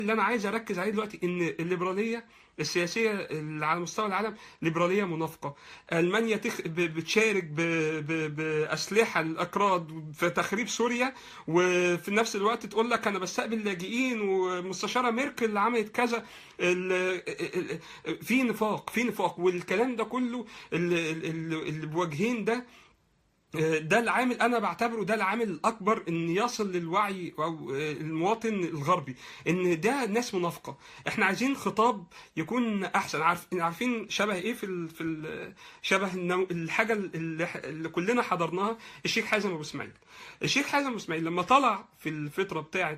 اللي انا عايز اركز عليه دلوقتي ان الليبراليه السياسيه اللي على مستوى العالم ليبراليه منافقه المانيا تخ... ب- بتشارك ب... ب... باسلحه الاكراد في تخريب سوريا وفي نفس الوقت تقول لك انا بستقبل لاجئين ومستشاره ميركل اللي عملت كذا ال... ال- ال- في نفاق في نفاق والكلام ده كله اللي, اللي اللي بوجهين ده ده العامل انا بعتبره ده العامل الاكبر ان يصل للوعي او المواطن الغربي ان ده ناس منافقه احنا عايزين خطاب يكون احسن عارف عارفين شبه ايه في ال... في ال... شبه النو... الحاجه اللي... اللي كلنا حضرناها الشيخ حازم ابو اسماعيل الشيخ حازم ابو اسماعيل لما طلع في الفتره بتاعه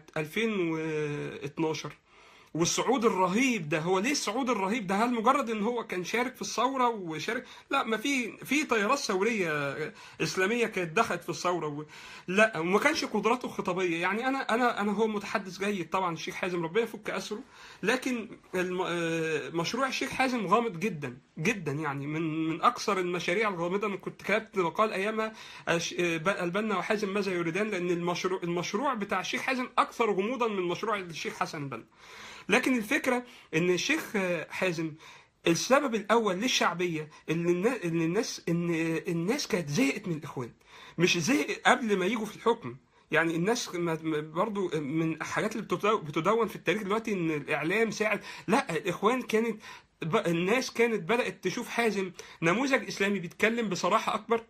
2012 والصعود الرهيب ده هو ليه الصعود الرهيب ده هل مجرد ان هو كان شارك في الثوره وشارك لا ما في في تيارات ثوريه اسلاميه كانت دخلت في الثوره و... لا وما كانش قدراته خطابيه يعني انا انا انا هو متحدث جيد طبعا الشيخ حازم ربنا يفك اسره لكن الم... آه، مشروع الشيخ حازم غامض جدا جدا يعني من من اكثر المشاريع الغامضه انا كنت كتبت مقال ايامها أش- آه، ب- البنا وحازم ماذا يريدان لان المشروع المشروع بتاع الشيخ حازم اكثر غموضا من مشروع الشيخ حسن البنا لكن الفكره ان الشيخ آه، حازم السبب الاول للشعبيه ان النا- ان الناس ان الناس كانت زهقت من الاخوان مش زهق قبل ما يجوا في الحكم يعني الناس ما- ما- برضو من الحاجات اللي بتدو- بتدون في التاريخ دلوقتي ان الاعلام ساعد لا الاخوان كانت ب- الناس كانت بدات تشوف حازم نموذج اسلامي بيتكلم بصراحه اكبر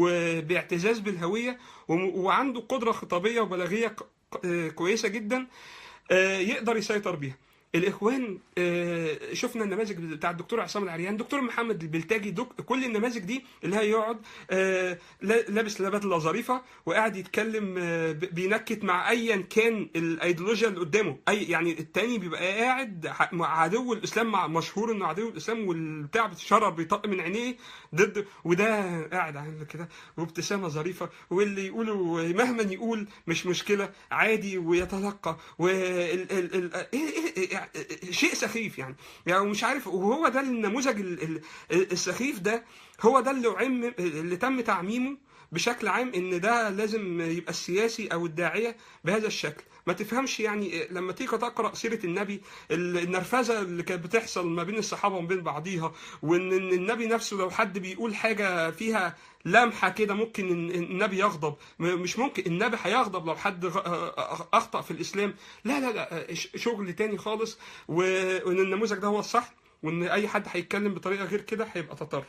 وباعتزاز بالهويه وم- وعنده قدره خطابيه وبلاغيه ك- ك- كويسه جدا آه، يقدر يسيطر بيها الاخوان آه، شفنا النماذج بتاع الدكتور عصام العريان دكتور محمد البلتاجي دك كل النماذج دي اللي هي يقعد آه، لا- لابس بدله ظريفه وقاعد يتكلم آه، ب- بينكت مع ايا كان الايديولوجيا اللي قدامه اي يعني التاني بيبقى قاعد ح- مع عدو الاسلام مع مشهور انه عدو الاسلام والبتاع بتشرب بيطق من عينيه ضد وده قاعد عامل كده وابتسامه ظريفه واللي يقوله مهما يقول مش مشكله عادي ويتلقى وال ال ال إيه إيه إيه شيء سخيف يعني يعني مش عارف وهو ده النموذج ال- ال- السخيف ده هو ده اللي عم اللي تم تعميمه بشكل عام ان ده لازم يبقى السياسي او الداعيه بهذا الشكل ما تفهمش يعني لما تيجي تقرا سيره النبي النرفزه اللي كانت بتحصل ما بين الصحابه وما بين بعضيها وان إن النبي نفسه لو حد بيقول حاجه فيها لمحه كده ممكن إن النبي يغضب م- مش ممكن النبي هيغضب لو حد غ- اخطا في الاسلام لا لا لا ش- شغل تاني خالص و- وان النموذج ده هو الصح وان اي حد هيتكلم بطريقه غير كده هيبقى تطرف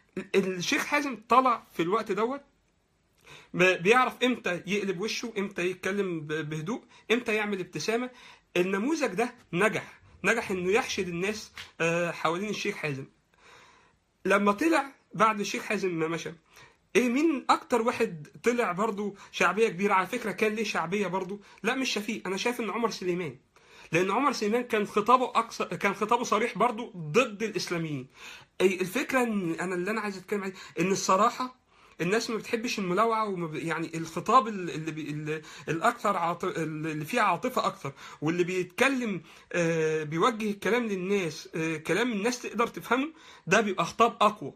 الشيخ حازم طلع في الوقت دوت ب- بيعرف امتى يقلب وشه امتى يتكلم ب- بهدوء امتى يعمل ابتسامه النموذج ده نجح نجح انه يحشد الناس آه، حوالين الشيخ حازم لما طلع بعد الشيخ حازم ما مشى ايه مين اكتر واحد طلع برضو شعبيه كبيره على فكره كان ليه شعبيه برضو لا مش شفيق انا شايف ان عمر سليمان لان عمر سليمان كان خطابه اقصى كان خطابه صريح برضو ضد الاسلاميين أي الفكره ان انا اللي انا عايز اتكلم عليه ان الصراحه الناس ما بتحبش الملاوعه وما ب... يعني الخطاب اللي, اللي, بي... اللي الاكثر عاط... اللي فيه عاطفه اكثر واللي بيتكلم آه بيوجه الكلام للناس آه كلام الناس تقدر تفهمه ده بيبقى خطاب اقوى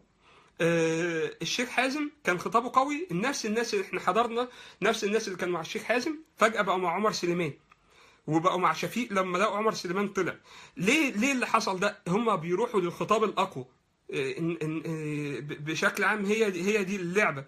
آه الشيخ حازم كان خطابه قوي نفس الناس اللي احنا حضرنا نفس الناس اللي كانوا مع الشيخ حازم فجاه بقوا مع عمر سليمان وبقوا مع شفيق لما لقوا عمر سليمان طلع ليه ليه اللي حصل ده هم بيروحوا للخطاب الاقوى آه، إن- إن- آه، ب- بشكل عام هي دي هي دي اللعبه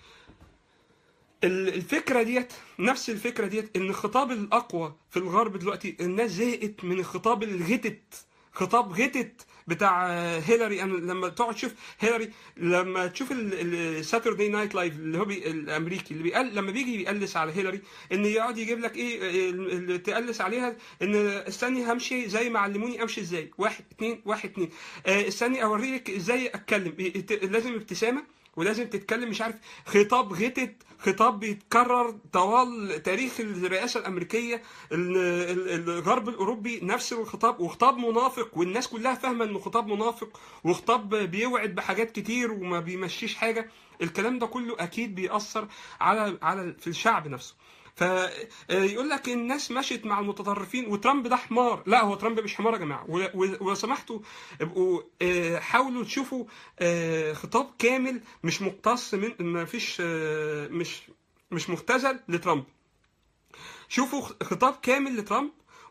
ال- الفكره ديت نفس الفكره ديت ان الخطاب الاقوى في الغرب دلوقتي الناس زهقت من الخطاب الغتت خطاب غتت بتاع آه، هيلاري انا لما تقعد تشوف هيلاري لما تشوف الساتردي نايت لايف اللي هو بي الامريكي اللي بيقل لما بيجي بيقلس على هيلاري ان يقعد يجيب لك ايه آه، اللي تقلس عليها ان استني همشي زي ما علموني امشي ازاي واحد اتنين واحد اتنين آه، استني اوريك ازاي اتكلم إيه، ت- لازم ابتسامه ولازم تتكلم مش عارف خطاب غتت خطاب بيتكرر طوال تاريخ الرئاسه الامريكيه ال- ال- الغرب الاوروبي نفس الخطاب وخطاب منافق والناس كلها فاهمه انه خطاب منافق وخطاب بيوعد بحاجات كتير وما بيمشيش حاجه الكلام ده كله اكيد بيأثر على على في الشعب نفسه فيقول لك الناس مشت مع المتطرفين وترامب ده حمار لا هو ترامب مش حمار يا جماعه و- و- ولو سمحتوا ابقوا آه، حاولوا تشوفوا آه، خطاب كامل مش مقتص من ما فيش آه، مش مش مختزل لترامب شوفوا خطاب كامل لترامب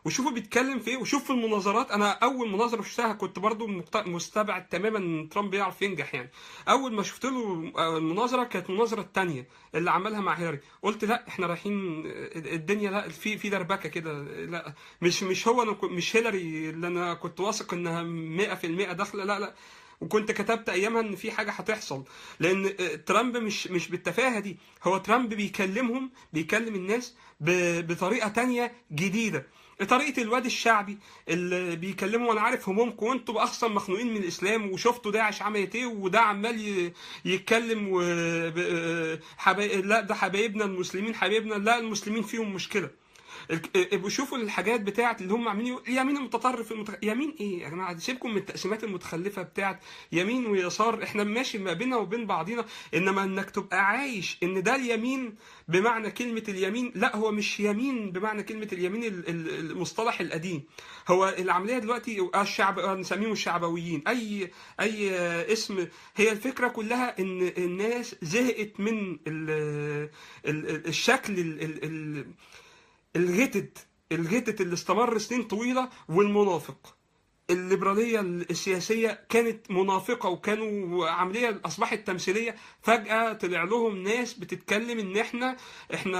وشوفوا بيتكلم في ايه وشوف في المناظرات انا اول مناظره شفتها كنت برضو مقت- مستبعد تماما ان ترامب يعرف ينجح يعني اول ما شفت له المناظره كانت المناظره الثانيه اللي عملها مع هيلاري قلت لا احنا رايحين الدنيا لا في في دربكه كده لا مش مش هو انا كنت- مش هيلاري اللي انا كنت واثق انها 100% داخله لا لا وكنت كتبت ايامها ان في حاجه هتحصل لان ترامب مش مش بالتفاهه دي هو ترامب بيكلمهم بيكلم الناس ب- بطريقه تانية جديده طريقه الواد الشعبي اللي بيكلموا انا عارف همومكم وانتوا اصلا مخنوقين من الاسلام وشفتوا داعش عملت ايه وده عمال ي- يتكلم و ب- حبايب لا ده حبايبنا المسلمين حبايبنا لا المسلمين فيهم مشكله الك- ابقوا شوفوا الحاجات بتاعت اللي هم عاملين يقول- اليمين المتطرف المتخ... يمين ايه يا جماعه سيبكم من التقسيمات المتخلفه بتاعت يمين ويسار احنا ماشي ما بيننا وبين بعضينا انما انك تبقى عايش ان ده اليمين بمعنى كلمه اليمين لا هو مش يمين بمعنى كلمه اليمين ال- ال- المصطلح القديم هو العمليه دلوقتي الشعب نسميهم الشعبويين اي اي اسم هي الفكره كلها ان الناس زهقت من ال... ال... الشكل ال... ال... ال... الغتت الغتت اللي استمر سنين طويله والمنافق الليبراليه السياسيه كانت منافقه وكانوا عمليه اصبحت تمثيليه فجاه طلع لهم ناس بتتكلم ان احنا احنا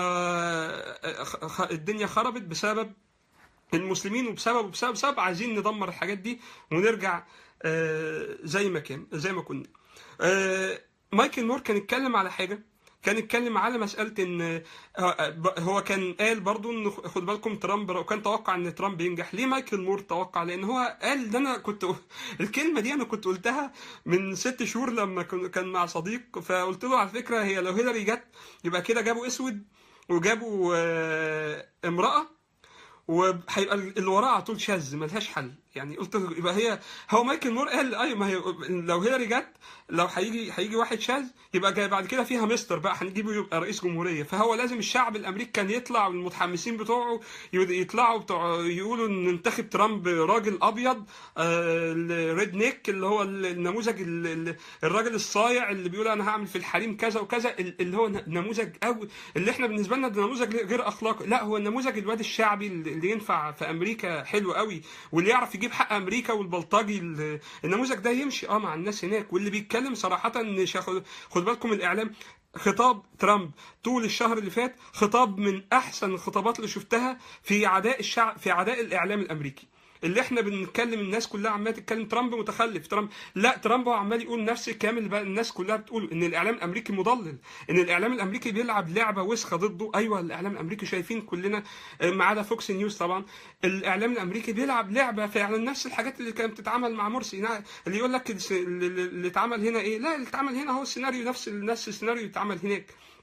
خ- خ- الدنيا خربت بسبب المسلمين وبسبب وبسبب بسبب عايزين ندمر الحاجات دي ونرجع آه، زي ما كان زي ما كنا آه، مايكل مور كان اتكلم على حاجه كان اتكلم على مساله ان آه، هو كان قال برضو ان خد بالكم ترامب وكان توقع ان ترامب ينجح ليه مايكل مور توقع لان هو قال ده انا كنت الكلمه دي انا كنت قلتها من ست شهور لما كن- كان مع صديق فقلت له على فكره هي لو هيلاري جت يبقى كده جابوا اسود وجابوا آه، امراه وهيبقى اللي وراه على طول شاذ ملهاش حل يعني قلت له يبقى هي هو مايكل مور قال ايوه ما هي لو هيلاري جت لو هيجي هيجي واحد شاذ يبقى جاي بعد كده فيها مستر بقى هنجيبه يبقى رئيس جمهوريه فهو لازم الشعب الامريكي كان يطلع والمتحمسين بتوعه يطلعوا بتوع يقولوا ان ننتخب ترامب راجل ابيض الريد نيك اللي هو النموذج ال- ال- الراجل الصايع اللي بيقول انا هعمل في الحريم كذا وكذا اللي هو نموذج قوي اللي احنا بالنسبه لنا ده نموذج غير اخلاقي لا هو النموذج الواد الشعبي اللي ينفع في امريكا حلو قوي واللي يعرف يجيب حق امريكا والبلطجي ال- النموذج ده يمشي اه مع الناس هناك واللي بيتكلم صراحه ان شاخ- خد بالكم الاعلام خطاب ترامب طول الشهر اللي فات خطاب من احسن الخطابات اللي شفتها في عداء الشعب في عداء الاعلام الامريكي اللي احنا بنتكلم الناس كلها عماله تتكلم ترامب متخلف ترامب لا ترامب هو عمال يقول نفس الكلام اللي بقى الناس كلها بتقول ان الاعلام الامريكي مضلل ان الاعلام الامريكي بيلعب لعبه وسخه ضده ايوه الاعلام الامريكي شايفين كلنا آه، ما عدا فوكس نيوز طبعا الاعلام الامريكي بيلعب لعبه فعلا نفس الحاجات اللي كانت بتتعمل مع مرسي نا- اللي يقول لك الس- اللي اللي اتعمل هنا ايه لا اللي اتعمل هنا هو السيناريو نفس نفس السيناريو اللي اتعمل هناك